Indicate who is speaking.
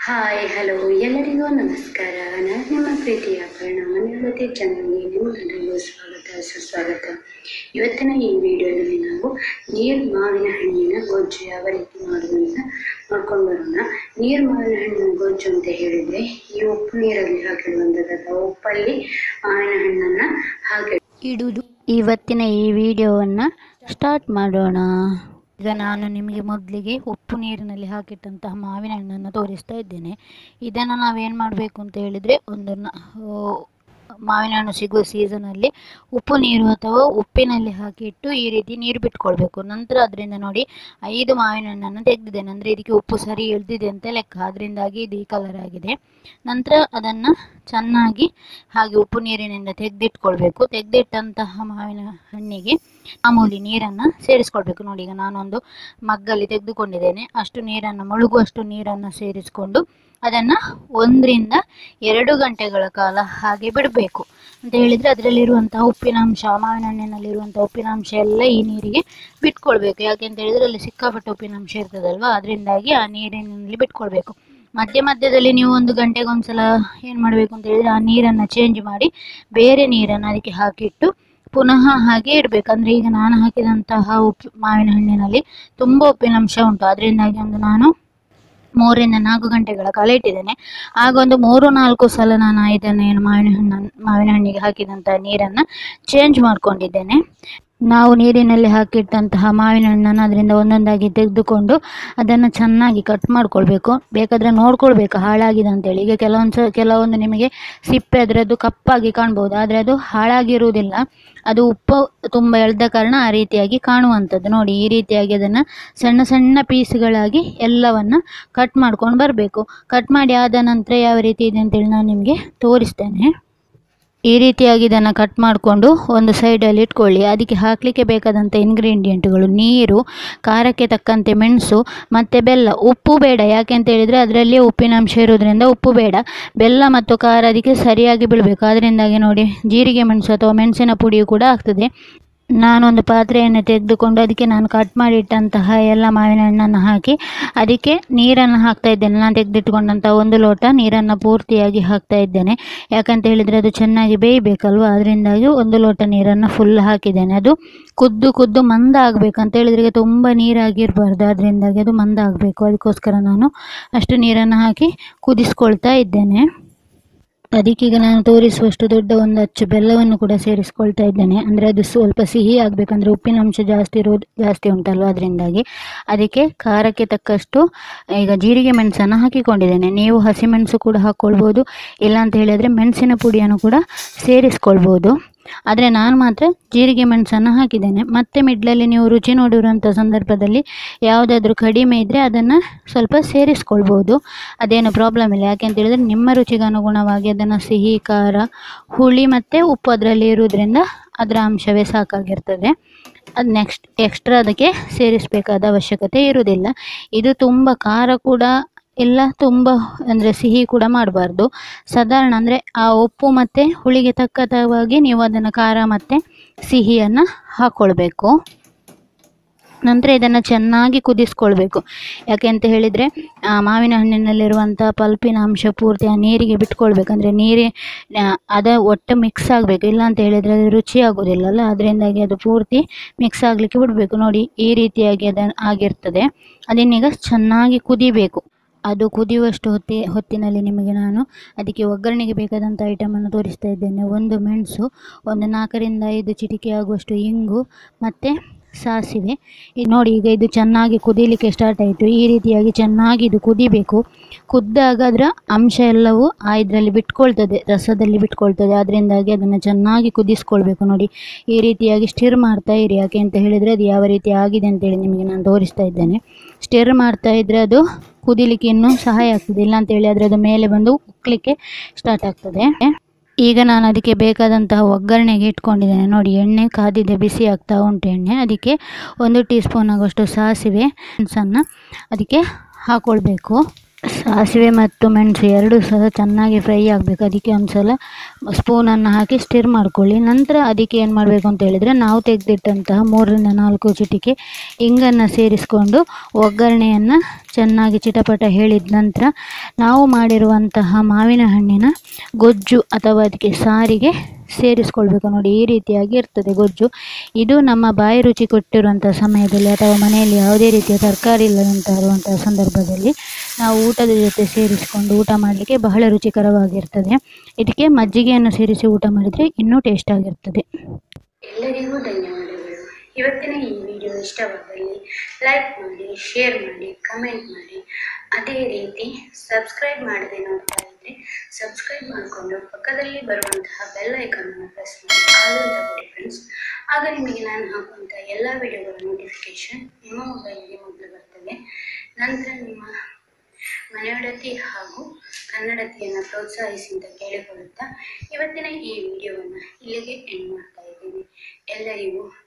Speaker 1: hi hello ಎಲ್ಲರಿಗೂ ನಮಸ್ಕಾರ ನಾನು ನಿಮ್ಮ ಪ್ರೀತಿಯ ಪರಿಣಾಮ ನಿವೃತ್ತಿ ಚಾನಲ್ಗೆ ನಿಮ್ಮೆಲ್ಲರಿಗೂ ಸ್ವಾಗತ ಸುಸ್ವಾಗತ ಇವತ್ತಿನ ಈ ವಿಡಿಯೋದಲ್ಲಿ ನಾವು ನೀರು ಮಾವಿನ ಹಣ್ಣಿನ ಗೊಜ್ಜು ಯಾವ ರೀತಿ ಮಾಡೋದು ಅಂತ ನೋಡ್ಕೊಂಡು ಬರೋಣ ನೀರು ಮಾವಿನ ಹಣ್ಣಿನ ಗೊಜ್ಜು ಅಂತ ಹೇಳಿದರೆ ಈ ಉಪ್ಪು ನೀರಲ್ಲಿ ಹಾಕಿಡುವಂಥದ್ದು ಅಥವಾ ಉಪ್ಪಲ್ಲಿ ಮಾವಿನ ಹಣ್ಣನ್ನು ಹಾಕಿ
Speaker 2: ಇಡುವುದು ಇವತ್ತಿನ ಈ ವಿಡಿಯೋವನ್ನು ಸ್ಟಾರ್ಟ್ ಮಾಡೋಣ ಈಗ ನಾನು ನಿಮಗೆ ಮೊದಲಿಗೆ ಉಪ್ಪು ನೀರಿನಲ್ಲಿ ಹಾಕಿಟ್ಟಂತಹ ಮಾವಿನ ಹಣ್ಣನ್ನು ತೋರಿಸ್ತಾ ಇದ್ದೇನೆ ಇದನ್ನು ನಾವೇನು ಮಾಡಬೇಕು ಅಂತ ಹೇಳಿದರೆ ಒಂದು ನ- ಆ, ಮಾವಿನ ಹಣ್ಣು ಸಿಗುವ ಸೀಸನಲ್ಲಿ ಉಪ್ಪು ನೀರು ಅಥವಾ ಉಪ್ಪಿನಲ್ಲಿ ಹಾಕಿಟ್ಟು ಈ ರೀತಿ ನೀರು ಬಿಟ್ಕೊಳ್ಬೇಕು ನಂತರ ಅದರಿಂದ ನೋಡಿ ಐದು ಮಾವಿನ ಹಣ್ಣನ್ನು ತೆಗೆದಿದ್ದೇನೆ ಅಂದರೆ ಇದಕ್ಕೆ ಉಪ್ಪು ಸರಿ ಇಳಿದಿದೆ ಅಂತ ಲೆಕ್ಕ ಅದರಿಂದಾಗಿ ಇದು ಈ ಕಲರ್ ಆಗಿದೆ ನಂತರ ಅದನ್ನು ಚೆನ್ನಾಗಿ ಹಾಗೆ ಉಪ್ಪು ನೀರಿನಿಂದ ತೆಗೆದಿಟ್ಕೊಳ್ಬೇಕು ತೆಗೆದಿಟ್ಟಂತಹ ಮಾವಿನ ಹಣ್ಣಿಗೆ ಮಾಮೂಲಿ ನೀರನ್ನು ಸೇರಿಸ್ಕೊಳ್ಬೇಕು ನೋಡಿ ಈಗ ನಾನೊಂದು ಮಗ್ಗಲ್ಲಿ ತೆಗೆದುಕೊಂಡಿದ್ದೇನೆ ಅಷ್ಟು ನೀರನ್ನು ಮುಳುಗುವಷ್ಟು ನೀರನ್ನು ಸೇರಿಸಿಕೊಂಡು ಅದನ್ನು ಒಂದರಿಂದ ಎರಡು ಗಂಟೆಗಳ ಕಾಲ ಹಾಗೆ ಬಿಡಬೇಕು ಅಂತ ಹೇಳಿದರೆ ಅದರಲ್ಲಿರುವಂತಹ ಉಪ್ಪಿನಾಂಶ ಮಾವಿನ ಹಣ್ಣಿನಲ್ಲಿರುವಂತಹ ಉಪ್ಪಿನಾಂಶ ಎಲ್ಲ ಈ ನೀರಿಗೆ ಬಿಟ್ಕೊಳ್ಬೇಕು ಯಾಕೆ ಅಂತ ಹೇಳಿದರೆ ಅಲ್ಲಿ ಸಿಕ್ಕಾಪಟ್ಟೆ ಉಪ್ಪಿನಾಂಶ ಇರ್ತದಲ್ವಾ ಅದರಿಂದಾಗಿ ಆ ನೀರಿನಲ್ಲಿ ಬಿಟ್ಕೊಳ್ಬೇಕು ಮಧ್ಯ ಮಧ್ಯದಲ್ಲಿ ನೀವು ಒಂದು ಗಂಟೆಗೆ ಒಂದ್ಸಲ ಏನು ಮಾಡಬೇಕು ಅಂತ ಹೇಳಿದರೆ ಆ ನೀರನ್ನು ಚೇಂಜ್ ಮಾಡಿ ಬೇರೆ ನೀರನ್ನು ಅದಕ್ಕೆ ಹಾಕಿಟ್ಟು ಪುನಃ ಹಾಗೆ ಇಡಬೇಕು ಅಂದರೆ ಈಗ ನಾನು ಹಾಕಿದಂತಹ ಉಪ್ಪು ಮಾವಿನ ಹಣ್ಣಿನಲ್ಲಿ ತುಂಬ ಉಪ್ಪಿನಂಶ ಉಂಟು ಅದರಿಂದಾಗಿ ಒಂದು ನಾನು ಮೂರರಿಂದ ನಾಲ್ಕು ಗಂಟೆಗಳ ಕಾಲ ಇಟ್ಟಿದ್ದೇನೆ ಆಗ ಒಂದು ಮೂರು ನಾಲ್ಕು ಸಲ ನಾನು ಇದನ್ನು ಏನು ಮಾವಿನ ಹಣ್ಣನ್ನು ಮಾವಿನ ಹಣ್ಣಿಗೆ ಹಾಕಿದಂತಹ ನೀರನ್ನು ಚೇಂಜ್ ಮಾಡ್ಕೊಂಡಿದ್ದೇನೆ ನಾವು ನೀರಿನಲ್ಲಿ ಹಾಕಿಟ್ಟಂತಹ ಮಾವಿನ ಹಣ್ಣನ್ನು ಅದರಿಂದ ಒಂದೊಂದಾಗಿ ತೆಗೆದುಕೊಂಡು ಅದನ್ನು ಚೆನ್ನಾಗಿ ಕಟ್ ಮಾಡ್ಕೊಳ್ಬೇಕು ಬೇಕಾದರೆ ನೋಡ್ಕೊಳ್ಬೇಕು ಹಾಳಾಗಿದೆ ಅಂತೇಳಿ ಈಗ ಕೆಲವೊಂದು ಸ ಕೆಲವೊಂದು ನಿಮಗೆ ಸಿಪ್ಪೆ ಅದರದ್ದು ಕಪ್ಪಾಗಿ ಕಾಣ್ಬೋದು ಆದರೆ ಅದು ಹಾಳಾಗಿರುವುದಿಲ್ಲ ಅದು ಉಪ್ಪು ತುಂಬ ಎಳೆದ ಕಾರಣ ಆ ರೀತಿಯಾಗಿ ಕಾಣುವಂಥದ್ದು ನೋಡಿ ಈ ರೀತಿಯಾಗಿ ಅದನ್ನು ಸಣ್ಣ ಸಣ್ಣ ಪೀಸ್ಗಳಾಗಿ ಎಲ್ಲವನ್ನು ಕಟ್ ಮಾಡ್ಕೊಂಡು ಬರಬೇಕು ಕಟ್ ಮಾಡಿ ಆದ ನಂತರ ಯಾವ ರೀತಿ ಇದೆ ಅಂತೇಳಿ ನಾನು ನಿಮಗೆ ತೋರಿಸ್ತೇನೆ ಈ ರೀತಿಯಾಗಿ ಇದನ್ನು ಕಟ್ ಮಾಡಿಕೊಂಡು ಒಂದು ಸೈಡಲ್ಲಿ ಇಟ್ಕೊಳ್ಳಿ ಅದಕ್ಕೆ ಹಾಕಲಿಕ್ಕೆ ಬೇಕಾದಂಥ ಇಂಗ್ರೀಡಿಯೆಂಟ್ಗಳು ನೀರು ಖಾರಕ್ಕೆ ತಕ್ಕಂತೆ ಮೆಣಸು ಮತ್ತು ಬೆಲ್ಲ ಉಪ್ಪು ಬೇಡ ಯಾಕೆ ಅಂತ ಹೇಳಿದರೆ ಅದರಲ್ಲಿ ಉಪ್ಪಿನಾಂಶ ಇರೋದ್ರಿಂದ ಉಪ್ಪು ಬೇಡ ಬೆಲ್ಲ ಮತ್ತು ಖಾರ ಅದಕ್ಕೆ ಸರಿಯಾಗಿ ಬೀಳಬೇಕು ಅದರಿಂದಾಗಿ ನೋಡಿ ಜೀರಿಗೆ ಮೆಣಸು ಅಥವಾ ಮೆಣಸಿನ ಪುಡಿಯು ಕೂಡ ಆಗ್ತದೆ ನಾನೊಂದು ಪಾತ್ರೆಯನ್ನು ತೆಗೆದುಕೊಂಡು ಅದಕ್ಕೆ ನಾನು ಕಟ್ ಮಾಡಿಟ್ಟಂತಹ ಎಲ್ಲ ಮಾವಿನ ಹಣ್ಣನ್ನು ಹಾಕಿ ಅದಕ್ಕೆ ನೀರನ್ನು ಹಾಕ್ತಾ ಇದ್ದೇನೆ ನಾನು ತೆಗೆದಿಟ್ಕೊಂಡಂಥ ಒಂದು ಲೋಟ ನೀರನ್ನು ಪೂರ್ತಿಯಾಗಿ ಹಾಕ್ತಾ ಇದ್ದೇನೆ ಯಾಕಂತ ಹೇಳಿದರೆ ಅದು ಚೆನ್ನಾಗಿ ಬೇಯಬೇಕಲ್ವ ಅದರಿಂದಾಗಿ ಒಂದು ಲೋಟ ನೀರನ್ನು ಫುಲ್ ಹಾಕಿದ್ದೇನೆ ಅದು ಕುದ್ದು ಕುದ್ದು ಮಂದ ಆಗಬೇಕು ಅಂತ ಹೇಳಿದರೆ ಈಗ ತುಂಬ ನೀರಾಗಿರಬಾರ್ದು ಅದರಿಂದಾಗಿ ಅದು ಮಂದ ಆಗಬೇಕು ಅದಕ್ಕೋಸ್ಕರ ನಾನು ಅಷ್ಟು ನೀರನ್ನು ಹಾಕಿ ಕುದಿಸ್ಕೊಳ್ತಾ ಇದ್ದೇನೆ ಅದಕ್ಕೀಗ ನಾನು ತೋರಿಸುವಷ್ಟು ದೊಡ್ಡ ಒಂದು ಅಚ್ಚು ಬೆಲ್ಲವನ್ನು ಕೂಡ ಸೇರಿಸ್ಕೊಳ್ತಾ ಇದ್ದೇನೆ ಅಂದರೆ ಅದು ಸ್ವಲ್ಪ ಸಿಹಿ ಆಗಬೇಕಂದ್ರೆ ಉಪ್ಪಿನ ಅಂಶ ಜಾಸ್ತಿ ಇರೋದು ಜಾಸ್ತಿ ಉಂಟಲ್ವ ಅದರಿಂದಾಗಿ ಅದಕ್ಕೆ ಖಾರಕ್ಕೆ ತಕ್ಕಷ್ಟು ಈಗ ಜೀರಿಗೆ ಮೆಣಸನ್ನು ಹಾಕಿಕೊಂಡಿದ್ದೇನೆ ನೀವು ಹಸಿಮೆಣಸು ಕೂಡ ಹಾಕ್ಕೊಳ್ಬೋದು ಇಲ್ಲ ಅಂತ ಹೇಳಿದರೆ ಮೆಣಸಿನ ಪುಡಿಯನ್ನು ಕೂಡ ಸೇರಿಸ್ಕೊಳ್ಬೋದು ಆದರೆ ನಾನು ಮಾತ್ರ ಜೀರಿಗೆ ಮೆಣಸನ್ನು ಹಾಕಿದ್ದೇನೆ ಮತ್ತೆ ಮಿಡ್ಲಲ್ಲಿ ನೀವು ರುಚಿ ನೋಡಿರುವಂಥ ಸಂದರ್ಭದಲ್ಲಿ ಯಾವುದಾದ್ರೂ ಕಡಿಮೆ ಇದ್ದರೆ ಅದನ್ನು ಸ್ವಲ್ಪ ಸೇರಿಸ್ಕೊಳ್ಬೋದು ಅದೇನು ಪ್ರಾಬ್ಲಮ್ ಇಲ್ಲ ಯಾಕೆ ಅಂತ ಹೇಳಿದರೆ ನಿಮ್ಮ ರುಚಿಗೆ ಅನುಗುಣವಾಗಿ ಅದನ್ನು ಸಿಹಿ ಖಾರ ಹುಳಿ ಮತ್ತು ಉಪ್ಪು ಅದರಲ್ಲಿ ಇರುವುದರಿಂದ ಅದರ ಅಂಶವೇ ಸಾಕಾಗಿರ್ತದೆ ಅದು ನೆಕ್ಸ್ಟ್ ಎಕ್ಸ್ಟ್ರಾ ಅದಕ್ಕೆ ಸೇರಿಸಬೇಕಾದ ಅವಶ್ಯಕತೆ ಇರುವುದಿಲ್ಲ ಇದು ತುಂಬ ಖಾರ ಕೂಡ ಇಲ್ಲ ತುಂಬ ಅಂದರೆ ಸಿಹಿ ಕೂಡ ಮಾಡಬಾರ್ದು ಸಾಧಾರಣ ಅಂದರೆ ಆ ಉಪ್ಪು ಮತ್ತು ಹುಳಿಗೆ ತಕ್ಕದಾಗಿ ನೀವು ಅದನ್ನು ಖಾರ ಮತ್ತು ಸಿಹಿಯನ್ನು ಹಾಕ್ಕೊಳ್ಬೇಕು ನಂತರ ಇದನ್ನು ಚೆನ್ನಾಗಿ ಕುದಿಸ್ಕೊಳ್ಬೇಕು ಯಾಕೆ ಅಂತ ಹೇಳಿದರೆ ಆ ಮಾವಿನ ಹಣ್ಣಿನಲ್ಲಿರುವಂಥ ಪಲ್ಪಿನ ಅಂಶ ಪೂರ್ತಿ ಆ ನೀರಿಗೆ ಬಿಟ್ಕೊಳ್ಬೇಕಂದ್ರೆ ನೀರೇ ಆ, ಅದ ಒಟ್ಟು ಮಿಕ್ಸ್ ಆಗಬೇಕು ಇಲ್ಲ ಅಂತ ಹೇಳಿದರೆ ಅದು ರುಚಿ ಆಗೋದಿಲ್ಲಲ್ಲ ಅದರಿಂದಾಗಿ ಅದು ಪೂರ್ತಿ ಮಿಕ್ಸ್ ಆಗಲಿಕ್ಕೆ ಬಿಡಬೇಕು ನೋಡಿ ಈ ರೀತಿಯಾಗಿ ಅದನ್ನು ಆಗಿರ್ತದೆ ಅದನ್ನೀಗ ಚೆನ್ನಾಗಿ ಕುದಿಬೇಕು ಅದು ಕುದಿಯುವಷ್ಟು ಹೊತ್ತಿ ಹೊತ್ತಿನಲ್ಲಿ ನಿಮಗೆ ನಾನು ಅದಕ್ಕೆ ಒಗ್ಗರಣೆಗೆ ಬೇಕಾದಂಥ ಐಟಮನ್ನು ತೋರಿಸ್ತಾ ಇದ್ದೇನೆ ಒಂದು ಮೆಣಸು ಒಂದು ನಾಲ್ಕರಿಂದ ಐದು ಚಿಟಿಕೆ ಆಗುವಷ್ಟು ಇಂಗು ಮತ್ತು ಸಾಸಿವೆ ಇದು ನೋಡಿ ಈಗ ಇದು ಚೆನ್ನಾಗಿ ಕುದೀಲಿಕ್ಕೆ ಸ್ಟಾರ್ಟ್ ಆಯಿತು ಈ ರೀತಿಯಾಗಿ ಚೆನ್ನಾಗಿ ಇದು ಕುದಿಬೇಕು ಕುದ್ದಾಗ ಅದರ ಅಂಶ ಎಲ್ಲವೂ ಆ ಇದರಲ್ಲಿ ಬಿಟ್ಕೊಳ್ತದೆ ರಸದಲ್ಲಿ ಬಿಟ್ಕೊಳ್ತದೆ ಅದರಿಂದಾಗಿ ಅದನ್ನು ಚೆನ್ನಾಗಿ ಕುದಿಸ್ಕೊಳ್ಬೇಕು ನೋಡಿ ಈ ರೀತಿಯಾಗಿ ಸ್ಟಿರ್ ಮಾಡ್ತಾ ಇರಿ ಯಾಕೆ ಅಂತ ಹೇಳಿದರೆ ಅದು ಯಾವ ರೀತಿ ಆಗಿದೆ ಅಂತೇಳಿ ನಿಮಗೆ ನಾನು ತೋರಿಸ್ತಾ ಇದ್ದೇನೆ ಸ್ಟಿರ್ ಮಾಡ್ತಾ ಇದ್ದರೆ ಅದು ಕುದಿಲಿಕ್ಕೆ ಇನ್ನೂ ಸಹಾಯ ಆಗ್ತದೆ ಇಲ್ಲ ಅಂತೇಳಿ ಅದರದ್ದು ಮೇಲೆ ಬಂದು ಉಕ್ಕಲಿಕ್ಕೆ ಸ್ಟಾರ್ಟ್ ಆಗ್ತದೆ ಈಗ ನಾನು ಅದಕ್ಕೆ ಬೇಕಾದಂತಹ ಒಗ್ಗರಣೆಗೆ ಇಟ್ಕೊಂಡಿದ್ದೇನೆ ನೋಡಿ ಎಣ್ಣೆ ಕಾದಿದೆ ಬಿಸಿ ಆಗ್ತಾ ಉಂಟು ಎಣ್ಣೆ ಅದಕ್ಕೆ ಒಂದು ಟೀ ಸ್ಪೂನ್ ಆಗುವಷ್ಟು ಸಾಸಿವೆ ಮೆಣಸನ್ನು ಅದಕ್ಕೆ ಹಾಕ್ಕೊಳ್ಬೇಕು ಸಾಸಿವೆ ಮತ್ತು ಮೆಣಸು ಎರಡೂ ಸಹ ಚೆನ್ನಾಗಿ ಫ್ರೈ ಆಗಬೇಕು ಅದಕ್ಕೆ ಒಂದು ಸಲ ಸ್ಪೂನನ್ನು ಹಾಕಿ ಸ್ಟಿರ್ ಮಾಡ್ಕೊಳ್ಳಿ ನಂತರ ಅದಕ್ಕೆ ಏನು ಮಾಡಬೇಕು ಅಂತ ಹೇಳಿದರೆ ನಾವು ತೆಗೆದಿಟ್ಟಂತಹ ಮೂರರಿಂದ ನಾಲ್ಕು ಚಿಟಿಕೆ ಇಂಗನ್ನು ಸೇರಿಸ್ಕೊಂಡು ಒಗ್ಗರಣೆಯನ್ನು ಚೆನ್ನಾಗಿ ಚಿಟಪಟ ಹೇಳಿದ ನಂತರ ನಾವು ಮಾಡಿರುವಂತಹ ಮಾವಿನ ಹಣ್ಣಿನ ಗೊಜ್ಜು ಅಥವಾ ಅದಕ್ಕೆ ಸಾರಿಗೆ ಸೇರಿಸ್ಕೊಳ್ಬೇಕು ನೋಡಿ ಈ ರೀತಿಯಾಗಿ ಇರ್ತದೆ ಗೊಜ್ಜು ಇದು ನಮ್ಮ ಬಾಯಿ ರುಚಿ ಕೊಟ್ಟಿರುವಂಥ ಸಮಯದಲ್ಲಿ ಅಥವಾ ಮನೆಯಲ್ಲಿ ಯಾವುದೇ ರೀತಿಯ ತರಕಾರಿ ಇಲ್ಲದಂತ ಇರುವಂತಹ ಸಂದರ್ಭದಲ್ಲಿ ನಾವು ಊಟದ ಜೊತೆ ಸೇರಿಸಿಕೊಂಡು ಊಟ ಮಾಡಲಿಕ್ಕೆ ಬಹಳ ರುಚಿಕರವಾಗಿರ್ತದೆ ಇದಕ್ಕೆ ಮಜ್ಜಿಗೆಯನ್ನು ಸೇರಿಸಿ ಊಟ ಮಾಡಿದರೆ ಇನ್ನೂ ಟೇಸ್ಟ್ ಆಗಿರ್ತದೆ
Speaker 1: ಎಲ್ಲರಿಗೂ ಧನ್ಯವಾದಗಳು ಇವತ್ತಿನ ಈ ವಿಡಿಯೋ ಇಷ್ಟವಾದಲ್ಲಿ ಲೈಕ್ ಮಾಡಿ ಶೇರ್ ಮಾಡಿ ಕಮೆಂಟ್ ಮಾಡಿ ಅದೇ ರೀತಿ ಸಬ್ಸ್ಕ್ರೈಬ್ ಮಾಡದೆ ನೋಡ್ತಾ ಇದ್ದರೆ ಸಬ್ಸ್ಕ್ರೈಬ್ ಮಾಡಿಕೊಂಡು ಪಕ್ಕದಲ್ಲಿ ಬರುವಂತಹ ಬೆಲ್ ಐಕಾನನ್ನು ಪ್ರೆಸ್ ಮಾಡಿ ಆಲ್ ಅಂತ ಕೊಡಿ ಫ್ರೆಂಡ್ಸ್ ಆಗ ನಿಮಗೆ ನಾನು ಹಾಕುವಂಥ ಎಲ್ಲ ವಿಡಿಯೋಗಳ ನೋಟಿಫಿಕೇಶನ್ ನಿಮ್ಮ ಮೊಬೈಲಿಗೆ ಮೊದಲು ಬರ್ತದೆ ನಂತರ ನಿಮ್ಮ ಮನೆಯೊಡತಿ ಹಾಗೂ ಕನ್ನಡತಿಯನ್ನು ಪ್ರೋತ್ಸಾಹಿಸಿ ಅಂತ ಕೇಳಿಕೊಳ್ಳುತ್ತಾ ಇವತ್ತಿನ ಈ ವಿಡಿಯೋವನ್ನು ಇಲ್ಲಿಗೆ ಎಂಡ್ ಮಾಡ್ತಾ ಇದ್ದೀನಿ ಎಲ್ಲರಿಗೂ